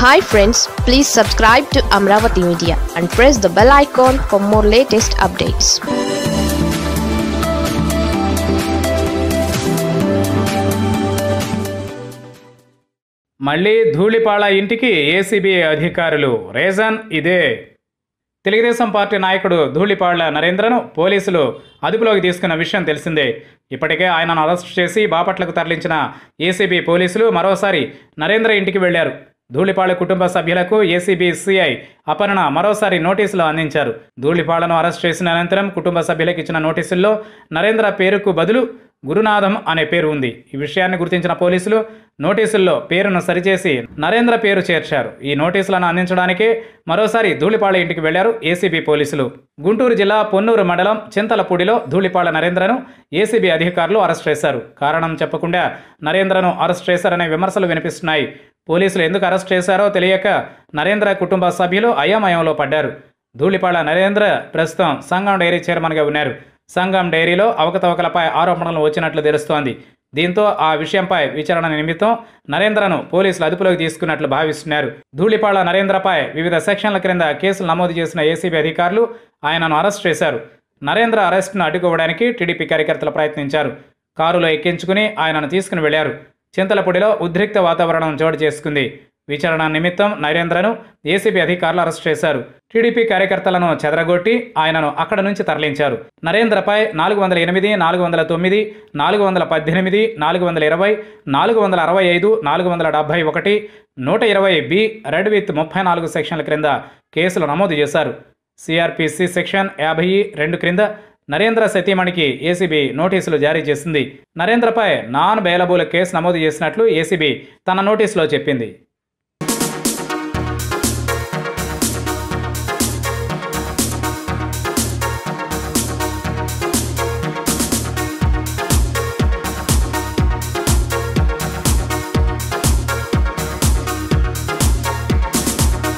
hi friends please subscribe to Amaravati media and press the bell icon for more latest updates మళ్ళీ ధూళిపాళ ఇంటికి ACB అధికారులు reason ఇదే Telugu Desam party నాయకుడు ధూళిపాళ్ల నరేంద్రను పోలీసులు అదుపులోకి తీసుకున్న విషయం తెలిసిందే ఇప్పటికే ఆయనను అరెస్ట్ చేసి బాపట్లకు తరలించిన ఏసీబీ పోలీసులు మరోసారి నరేంద్ర ఇంటికి వెళ్లారు ధూళిపాళ కుటుంబ సభ్యులకు ఏసీబీ సిఐ అపర్ణ మరోసారి నోటీసులు అందించారు ధూళిపాళ్లను అరెస్ట్ చేసిన అనంతరం కుటుంబ సభ్యులకు ఇచ్చిన నోటీసుల్లో నరేంద్ర పేరుకు బదులు గురునాథం అనే పేరు ఉంది ఈ విషయాన్ని గుర్తించిన పోలీసులు నోటీసుల్లో పేరును సరిచేసి నరేంద్ర పేరు చేర్చారు ఈ నోటీసులను అందించడానికే మరోసారి ధూళిపాళ ఇంటికి వెళ్లారు ఏసీబీ పోలీసులు గుంటూరు జిల్లా పొన్నూరు మండలం చింతలపూడిలో ధూళిపాళ నరేంద్రను ఏసీబీ అధికారులు అరెస్ట్ చేశారు కారణం చెప్పకుండా నరేంద్రను అరెస్ట్ చేశారనే విమర్శలు వినిపిస్తున్నాయి పోలీసులు ఎందుకు అరెస్ట్ చేశారో తెలియక నరేంద్ర కుటుంబ సభ్యులు అయోమయంలో పడ్డారు ధూళిపాళ నరేంద్ర ప్రస్తుతం సంఘం డైరీ చైర్మన్గా ఉన్నారు సంఘం డైరీలో అవకతవకలపై ఆరోపణలు వచ్చినట్లు తెలుస్తోంది దీంతో ఆ విషయంపై విచారణ నిమిత్తం నరేంద్రను పోలీసులు అదుపులోకి తీసుకున్నట్లు భావిస్తున్నారు ధూళిపాళ నరేంద్రపై వివిధ సెక్షన్ల క్రింద కేసులు నమోదు చేసిన ఏసీబీ అధికారులు ఆయనను అరెస్ట్ చేశారు నరేంద్ర అరెస్టును అడ్డుకోవడానికి టీడీపీ కార్యకర్తలు ప్రయత్నించారు కారులో ఎక్కించుకుని ఆయనను తీసుకుని వెళ్లారు చింతలపూడిలో ఉద్రిక్త వాతావరణం చోటు చేసుకుంది విచారణ నిమిత్తం నరేంద్రను ఏసీబీ అధికారులు అరెస్ట్ చేశారు టీడీపీ కార్యకర్తలను చెదరగొట్టి ఆయనను అక్కడ నుంచి తరలించారు నరేంద్రపై నాలుగు వందల ఎనిమిది నాలుగు వందల తొమ్మిది నాలుగు వందల పద్దెనిమిది నాలుగు వందల ఇరవై నాలుగు వందల అరవై ఐదు నాలుగు వందల డెబ్బై ఒకటి నూట ఇరవై బి రెడ్ విత్ ముప్పై నాలుగు సెక్షన్ల క్రింద కేసులు నమోదు చేశారు సిఆర్పిసి సెక్షన్ యాభై రెండు క్రింద నరేంద్ర సతీమణికి ఏసీబీ నోటీసులు జారీ చేసింది నరేంద్రపై నాన్ బెయిలబుల్ కేసు నమోదు చేసినట్లు ఏసీబీ తన నోటీసులో చెప్పింది